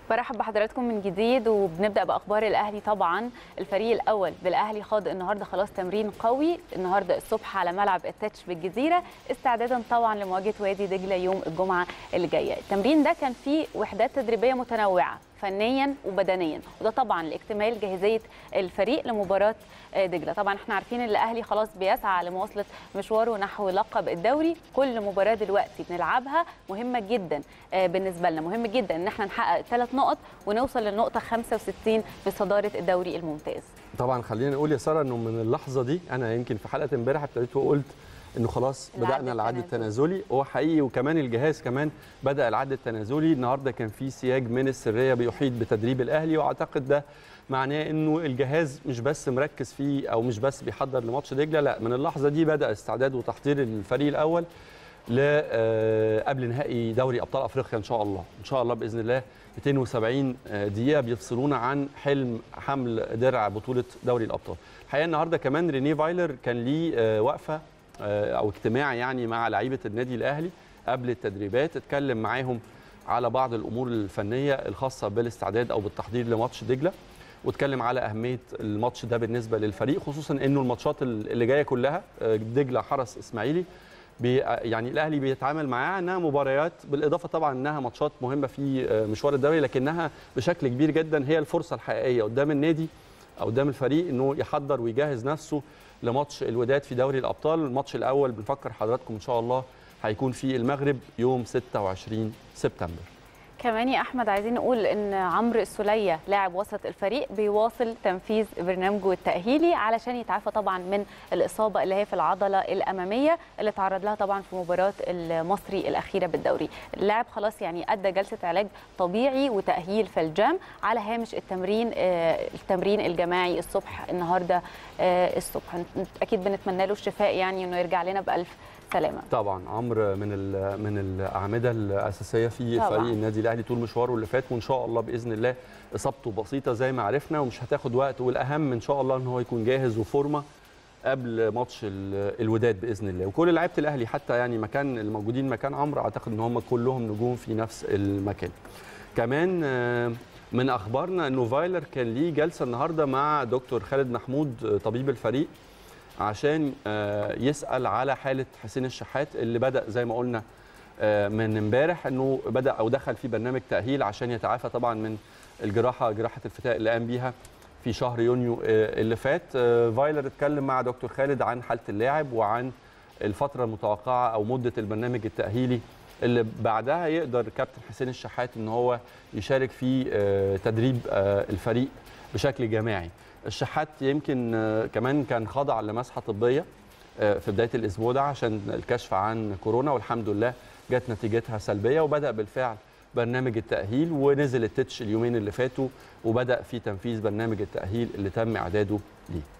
برحب بحضراتكم من جديد وبنبدا باخبار الاهلي طبعا الفريق الاول بالاهلي خاض النهارده خلاص تمرين قوي النهارده الصبح على ملعب التتش بالجزيره استعدادا طبعا لمواجهه وادي دجله يوم الجمعه اللي جايه التمرين ده كان فيه وحدات تدريبيه متنوعه فنيا وبدنيا وده طبعا لاكتمال جاهزيه الفريق لمباراه دجله طبعا احنا عارفين ان الاهلي خلاص بيسعى لمواصله مشواره نحو لقب الدوري كل مباراه دلوقتي بنلعبها مهمه جدا بالنسبه لنا مهم جدا ان احنا نحقق ثلاث نقط ونوصل للنقطه 65 في صداره الدوري الممتاز طبعا خلينا نقول يا ساره انه من اللحظه دي انا يمكن في حلقه امبارح ابتديت وقلت انه خلاص بدانا العد التنازلي هو حقيقي وكمان الجهاز كمان بدا العد التنازلي النهارده كان في سياج من السريه بيحيط بتدريب الاهلي واعتقد ده معناه انه الجهاز مش بس مركز فيه او مش بس بيحضر لماتش دجله لا من اللحظه دي بدا استعداد وتحضير الفريق الاول ل قبل نهائي دوري ابطال افريقيا ان شاء الله ان شاء الله باذن الله 270 دقيقه بيفصلونا عن حلم حمل درع بطوله دوري الابطال الحقيقه النهارده كمان ريني فايلر كان ليه وقفه او اجتماع يعني مع لعيبه النادي الاهلي قبل التدريبات اتكلم معاهم على بعض الامور الفنيه الخاصه بالاستعداد او بالتحضير لماتش دجله واتكلم على اهميه الماتش ده بالنسبه للفريق خصوصا انه الماتشات اللي جايه كلها دجله حرس اسماعيلي بي يعني الاهلي بيتعامل معاها انها مباريات بالاضافه طبعا انها ماتشات مهمه في مشوار الدوري لكنها بشكل كبير جدا هي الفرصه الحقيقيه قدام النادي او قدام الفريق انه يحضر ويجهز نفسه لماتش الوداد في دوري الابطال الماتش الاول بنفكر حضراتكم ان شاء الله هيكون في المغرب يوم 26 سبتمبر كمان يا احمد عايزين نقول ان عمرو السوليه لاعب وسط الفريق بيواصل تنفيذ برنامجه التاهيلي علشان يتعافى طبعا من الاصابه اللي هي في العضله الاماميه اللي تعرض لها طبعا في مباراه المصري الاخيره بالدوري اللاعب خلاص يعني ادى جلسه علاج طبيعي وتاهيل في الجام على هامش التمرين التمرين الجماعي الصبح النهارده الصبح اكيد بنتمنى له الشفاء يعني انه يرجع لنا بالف سلامه طبعا عمرو من من الاعمده الاساسيه في طبعا. فريق النادي الاهلي طول مشواره اللي فات وان شاء الله باذن الله اصابته بسيطه زي ما عرفنا ومش هتاخد وقت والاهم ان شاء الله ان هو يكون جاهز وفورمه قبل ماتش الوداد باذن الله وكل لعيبه الاهلي حتى يعني مكان الموجودين مكان عمرو اعتقد ان هم كلهم نجوم في نفس المكان كمان من اخبارنا انه فايلر كان ليه جلسه النهارده مع دكتور خالد محمود طبيب الفريق عشان يسال على حاله حسين الشحات اللي بدا زي ما قلنا من امبارح انه بدا او دخل في برنامج تاهيل عشان يتعافى طبعا من الجراحه جراحه الفتاء اللي قام بيها في شهر يونيو اللي فات فايلر اتكلم مع دكتور خالد عن حاله اللاعب وعن الفتره المتوقعه او مده البرنامج التاهيلي اللي بعدها يقدر كابتن حسين الشحات ان هو يشارك في تدريب الفريق بشكل جماعي الشحات يمكن كمان كان خضع لمسحه طبيه في بدايه الاسبوع ده عشان الكشف عن كورونا والحمد لله جت نتيجتها سلبيه وبدا بالفعل برنامج التاهيل ونزل التتش اليومين اللي فاتوا وبدا في تنفيذ برنامج التاهيل اللي تم اعداده ليه